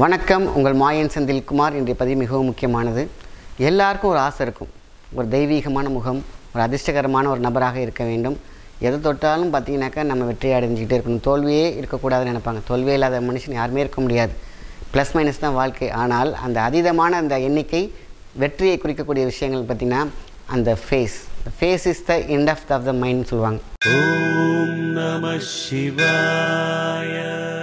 வணக்கம் உங்கள் மாயன் செந்தில்குமார் இன்றைய பதிவு மிகவும் முக்கியமானது எல்லாருக்கும் ஒரு ஆசை இருக்கும் ஒரு தெய்வீகமான முகம் ஒரு அதிர்ஷ்டகரமான ஒரு நபராக இருக்க வேண்டும் எது தொட்டாலும் பார்த்தீங்கன்னாக்கா நம்ம வெற்றி அடைஞ்சிக்கிட்டே இருக்கணும் தோல்வியே இருக்கக்கூடாதுன்னு நினைப்பாங்க தோல்வியே இல்லாத மனுஷன் யாருமே இருக்க முடியாது ப்ளஸ் மைனஸ் தான் வாழ்க்கை ஆனால் அந்த அதீதமான அந்த எண்ணிக்கை வெற்றியை குறிக்கக்கூடிய விஷயங்கள் பார்த்திங்கன்னா அந்த face face is the end of of the mind சொல்லுவாங்க ॐ नमः शिवाय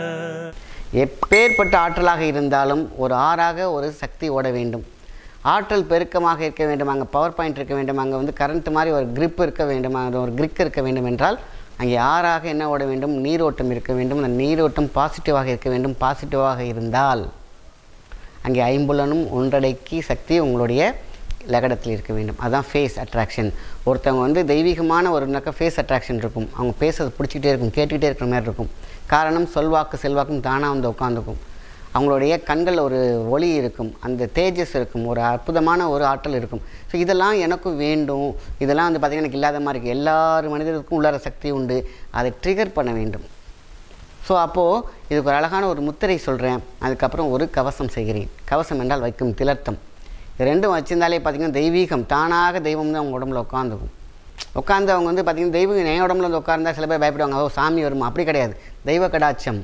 எப்பேற்பட்ட ஆற்றலாக இருந்தாலும் ஒரு ஆறாக ஒரு சக்தி ஓட வேண்டும் ஆற்றல் பெருக்கமாக இருக்க வேண்டும் அங்கே பவர் பாயிண்ட் இருக்க வேண்டும் அங்கே வந்து கரண்ட் மாதிரி ஒரு grip இருக்க வேண்டும் அங்கே ஒரு கிரிக் இருக்க வேண்டும் என்றால் அங்கே ஆறாக என்ன ஓட வேண்டும் நீரோட்டம் இருக்க வேண்டும் அந்த நீரோட்டம் பாசிட்டிவாக இருக்க வேண்டும் பாசிட்டிவாக இருந்தால் அங்கே ஐம்புலனும் ஒன்றடக்கி சக்தி உங்களுடைய லகடத்தில் இருக்க வேண்டும் அதான் ஃபேஸ் அட்ராக்ஷன் ஒருத்தவங்க வந்து தெய்வீகமான ஒரு நக்க ஃபேஸ் அட்ராக்ஷன் இருக்கும் அவங்க பேசுறது பிடிச்சிக்கிட்டே இருக்கும் கேட்டுக்கிட்டே இருக்கிற மாதிரி இருக்கும் காரணம் சொல்வாக்கு செல்வாக்கும் தானாக வந்து உட்காந்துக்கும் அவங்களுடைய கண்களில் ஒரு ஒளி இருக்கும் அந்த தேஜஸ் இருக்கும் ஒரு அற்புதமான ஒரு ஆற்றல் இருக்கும் ஸோ இதெல்லாம் எனக்கும் வேண்டும் இதெல்லாம் வந்து பார்த்திங்கன்னா எனக்கு இல்லாத மாதிரி இருக்குது எல்லார் மனிதருக்கும் உள்ளார சக்தி உண்டு அதை ட்ரிகர் பண்ண வேண்டும் ஸோ அப்போது இதுக்கு ஒரு அழகான ஒரு முத்திரை சொல்கிறேன் அதுக்கப்புறம் ஒரு கவசம் செய்கிறேன் கவசம் என்றால் வைக்கும் திலர்த்தம் இது ரெண்டும் வச்சிருந்தாலே பார்த்திங்கன்னா தெய்வீகம் தானாக தெய்வம் தான் அவங்க உடம்புல உட்காந்துக்கும் உட்காந்து அவங்க வந்து பார்த்திங்கன்னா தெய்வம் என் உடம்புல வந்து உட்கார்ந்தா சில பேர் பயப்படுவாங்க ஓ சாமி வருமா அப்படி கிடையாது தெய்வ கடாட்சம்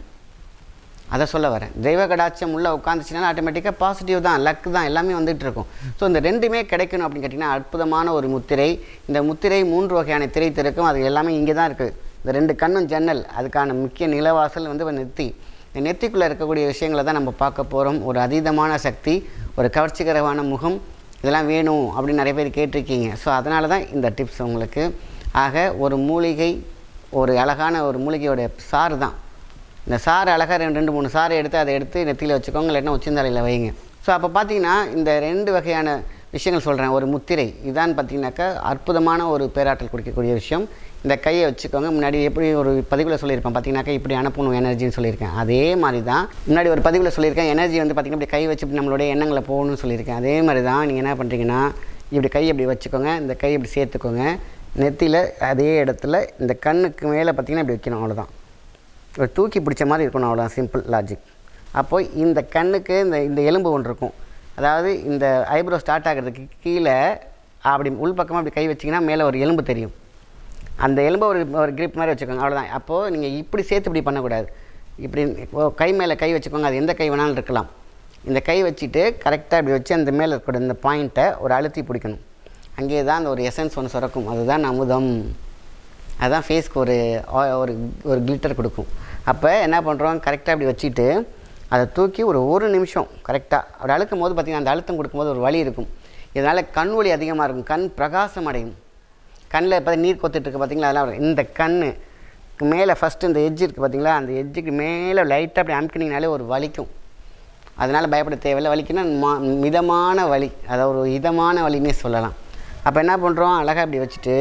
அதை சொல்ல வரேன் தெய்வ கடாட்சம் உள்ளே உட்காந்துச்சுன்னா ஆட்டோமேட்டிக்காக பாசிட்டிவ் தான் லக் தான் எல்லாமே வந்துட்டு இருக்கும் ஸோ இந்த ரெண்டுமே கிடைக்கணும் அப்படின்னு கேட்டிங்கன்னா அற்புதமான ஒரு முத்திரை இந்த முத்திரை மூன்று வகையான திரை திறக்கும் அது எல்லாமே இங்கே தான் இருக்குது இந்த ரெண்டு கண்ணும் ஜன்னல் அதுக்கான முக்கிய நிலவாசல் வந்து நெத்தி இந்த நெத்திக்குள்ளே இருக்கக்கூடிய விஷயங்களை தான் நம்ம பார்க்க போகிறோம் ஒரு அதீதமான சக்தி ஒரு கவர்ச்சிகரமான முகம் இதெல்லாம் வேணும் அப்படின்னு நிறைய பேர் கேட்டிருக்கீங்க ஸோ அதனால தான் இந்த டிப்ஸ் உங்களுக்கு ஆக ஒரு மூலிகை ஒரு அழகான ஒரு மூலிகையோட சாறு தான் இந்த சாறு அழகாக ரெண்டு ரெண்டு மூணு சாறை எடுத்து அதை எடுத்து நெத்தியில் வச்சுக்கோங்க இல்லைன்னா உச்சந்தலையில் வைங்க ஸோ அப்போ பார்த்தீங்கன்னா இந்த ரெண்டு வகையான விஷயங்கள் சொல்கிறேன் ஒரு முத்திரை இதான் பார்த்தீங்கன்னாக்கா அற்புதமான ஒரு பேராற்றல் கொடுக்கக்கூடிய விஷயம் இந்த கையை வச்சுக்கோங்க முன்னாடி எப்படி ஒரு பதிவில் சொல்லியிருப்பேன் பார்த்தீங்கன்னாக்கா இப்படி அனுப்பணும் எனர்ஜின்னு சொல்லியிருக்கேன் அதே மாதிரி தான் முன்னாடி ஒரு பதிவில் சொல்லியிருக்கேன் எனர்ஜி வந்து பார்த்திங்கன்னா இப்படி கை வச்சு இப்படி நம்மளுடைய எண்ணங்களை போகணும்னு சொல்லியிருக்கேன் அதே மாதிரி தான் நீங்கள் என்ன பண்ணுறீங்கன்னா இப்படி கை இப்படி வச்சுக்கோங்க இந்த கை இப்படி சேர்த்துக்கோங்க நெத்தியில் அதே இடத்துல இந்த கண்ணுக்கு மேலே பார்த்தீங்கன்னா இப்படி வைக்கணும் அவ்வளோதான் ஒரு தூக்கி பிடிச்ச மாதிரி இருக்கணும் அவ்வளோ சிம்பிள் லாஜிக் அப்போ இந்த கண்ணுக்கு இந்த இந்த எலும்பு ஒன்று இருக்கும் அதாவது இந்த ஐப்ரோ ஸ்டார்ட் ஆகிறதுக்கு கீழே அப்படி உள்பக்கமாக அப்படி கை வச்சிங்கன்னா மேலே ஒரு எலும்பு தெரியும் அந்த எலும்பை ஒரு ஒரு கிரிப் மாதிரி வச்சுக்கோங்க அவ்வளோதான் அப்போது நீங்கள் இப்படி சேர்த்து இப்படி பண்ணக்கூடாது இப்படி இப்போ கை மேலே கை வச்சுக்கோங்க அது எந்த கை வேணாலும் இருக்கலாம் இந்த கை வச்சுட்டு கரெக்டாக இப்படி வச்சு அந்த மேலே இருக்கிற இந்த பாயிண்ட்டை ஒரு அழுத்தி பிடிக்கணும் அங்கே தான் அந்த ஒரு எசன்ஸ் ஒன்று சுரக்கும் அதுதான் அமுதம் அதுதான் ஃபேஸ்க்கு ஒரு ஆ- ஒரு ஒரு கிளிட்டர் கொடுக்கும் அப்போ என்ன பண்ணுறோம் கரெக்டாக இப்படி வச்சுட்டு அதை தூக்கி ஒரு ஒரு நிமிஷம் கரெக்டாக அப்படி அழுக்கும் போது பார்த்திங்கன்னா அந்த அழுத்தம் கொடுக்கும்போது ஒரு வலி இருக்கும் இதனால் கண் ஒளி அதிகமாக இருக்கும் கண் பிரகாசம் அடையும் கண்ணில் இப்போ நீர் கொத்துட்டு இருக்கு பார்த்தீங்களா அதெல்லாம் வரும். இந்த கண்ணு மேலே ஃபஸ்ட்டு இந்த எட்ஜ் இருக்குது பார்த்தீங்களா அந்த எட்ஜுக்கு மேலே லைட்டாக அப்படி அமுக்கினீங்கனாலே ஒரு வலிக்கும் அதனால் பயப்பட தேவையில்லை வலிக்குன்னா மா மிதமான வலி அதாவது ஒரு இதமான வலின்னே சொல்லலாம் அப்போ என்ன பண்ணுறோம் அழகாக இப்படி வச்சுட்டு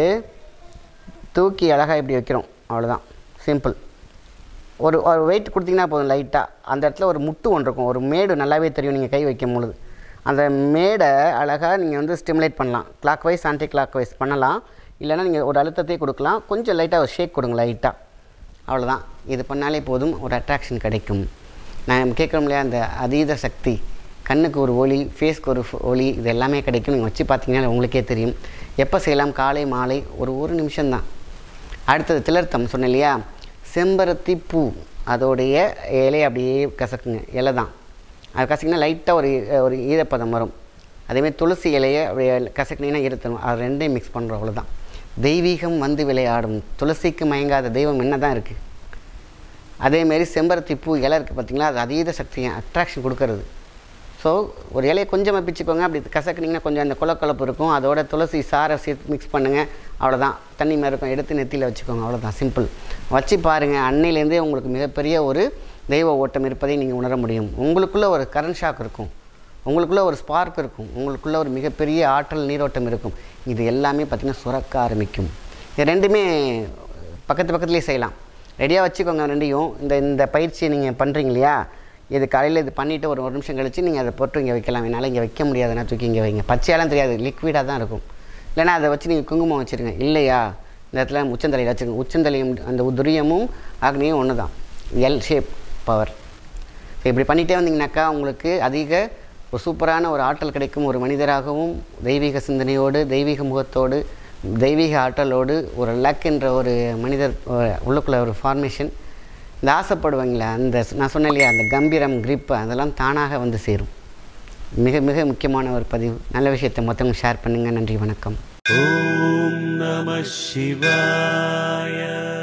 தூக்கி அழகாக இப்படி வைக்கிறோம் அவ்வளோதான் சிம்பிள் ஒரு ஒரு வெயிட் கொடுத்தீங்கன்னா போதும் லைட்டாக அந்த இடத்துல ஒரு முட்டு ஒன்று இருக்கும் ஒரு மேடு நல்லாவே தெரியும் நீங்கள் கை வைக்கும் பொழுது அந்த மேடை அழகாக நீங்கள் வந்து ஸ்டிமுலேட் பண்ணலாம் clockwise anticlockwise பண்ணலாம் இல்லைன்னா நீங்கள் ஒரு அழுத்தத்தை கொடுக்கலாம் கொஞ்சம் லைட்டாக ஒரு ஷேக் கொடுங்க லைட்டாக அவ்வளோதான் இது பண்ணாலே போதும் ஒரு அட்ராக்ஷன் கிடைக்கும் நான் கேட்குறோம் இல்லையா அந்த அதீத சக்தி கண்ணுக்கு ஒரு ஒளி ஃபேஸ்க்கு ஒரு ஃப- ஒளி இது எல்லாமே கிடைக்கும் நீங்கள் வச்சு பார்த்தீங்கன்னா உங்களுக்கே தெரியும் எப்போ செய்யலாம் காலை மாலை ஒரு ஒரு நிமிஷம்தான் அடுத்தது திலர்த்தம் சொன்னேன் இல்லையா செம்பருத்தி பூ அதோடைய இலையை அப்படியே கசக்குங்க இலை தான் அது கசக்கினா லைட்டாக ஒரு ஒரு ஈரப்பதம் வரும் அதேமாதிரி துளசி இலையை அப்படியே கசக்கினீங்கன்னா ஈரத்தரும் அது ரெண்டையும் மிக்ஸ் பண்ணுறோம் அவ்வளோதான் தெய்வீகம் வந்து விளையாடும் துளசிக்கு மயங்காத தெய்வம் என்ன தான் இருக்குது அதேமாரி செம்பருத்தி பூ இலை இருக்குது பார்த்தீங்களா அது அதீத சக்தியை அட்ராக்ஷன் கொடுக்கறது ஸோ ஒரு இலையை கொஞ்சமாக பிச்சுக்கோங்க அப்படி கசக்குனீங்கன்னா கொஞ்சம் அந்த குலக்கலப்பு இருக்கும் அதோட துளசி சாரை சேர்த்து மிக்ஸ் பண்ணுங்கள் அவ்வளோதான் தண்ணி மாதிரி இருக்கும் எடுத்து நெத்தியில் வச்சுக்கோங்க அவ்வளோதான் சிம்பிள் வச்சு பாருங்கள் அன்னையிலேருந்தே உங்களுக்கு மிகப்பெரிய ஒரு தெய்வ ஓட்டம் இருப்பதை நீங்கள் உணர முடியும் உங்களுக்குள்ளே ஒரு கரண்ட் ஷாக் இருக்கும் உங்களுக்குள்ளே ஒரு ஸ்பார்க் இருக்கும் உங்களுக்குள்ளே ஒரு மிகப்பெரிய ஆற்றல் நீரோட்டம் இருக்கும் இது எல்லாமே பார்த்திங்கன்னா சுரக்க ஆரம்பிக்கும் இது ரெண்டுமே பக்கத்து பக்கத்துலேயே செய்யலாம் ரெடியாக வச்சுக்கோங்க ரெண்டையும் இந்த இந்த பயிற்சியை நீங்கள் பண்ணுறீங்க இல்லையா இது காலையில் இது பண்ணிவிட்டு ஒரு ஒரு நிமிஷம் கழிச்சு நீங்கள் அதை போட்டு இங்கே வைக்கலாம் என்னால் இங்கே வைக்க முடியாதுன்னா தூக்கி இங்கே வைங்க பச்சையாலாம் தெரியாது லிக்விடாக தான் இருக்கும் இல்லைன்னா அதை வச்சு நீங்கள் குங்குமம் வச்சுருங்க இல்லையா இந்த இடத்துல உச்சந்தலையில் வச்சுருங்க உச்சந்தலையும் அந்த துரியமும் அக்னியும் ஒன்று தான் எல் ஷேப் பவர் இப்படி பண்ணிகிட்டே வந்தீங்கன்னாக்கா உங்களுக்கு அதிக ஒரு சூப்பரான ஒரு ஆற்றல் கிடைக்கும் ஒரு மனிதராகவும் தெய்வீக சிந்தனையோடு தெய்வீக முகத்தோடு தெய்வீக ஆற்றலோடு ஒரு லக் என்ற ஒரு மனிதர் அஹ், உள்ளுக்குள்ள ஒரு ஃபார்மேஷன் இந்த ஆசைப்படுவாங்களே அந்த நான் சொன்னேன் இல்லையா அந்த கம்பீரம் grip அதெல்லாம் தானாக வந்து சேரும் மிக மிக முக்கியமான ஒரு பதிவு நல்ல விஷயத்தை மொத்தம் ஷேர் பண்ணுங்கள் நன்றி வணக்கம் ॐ नमः शिवाय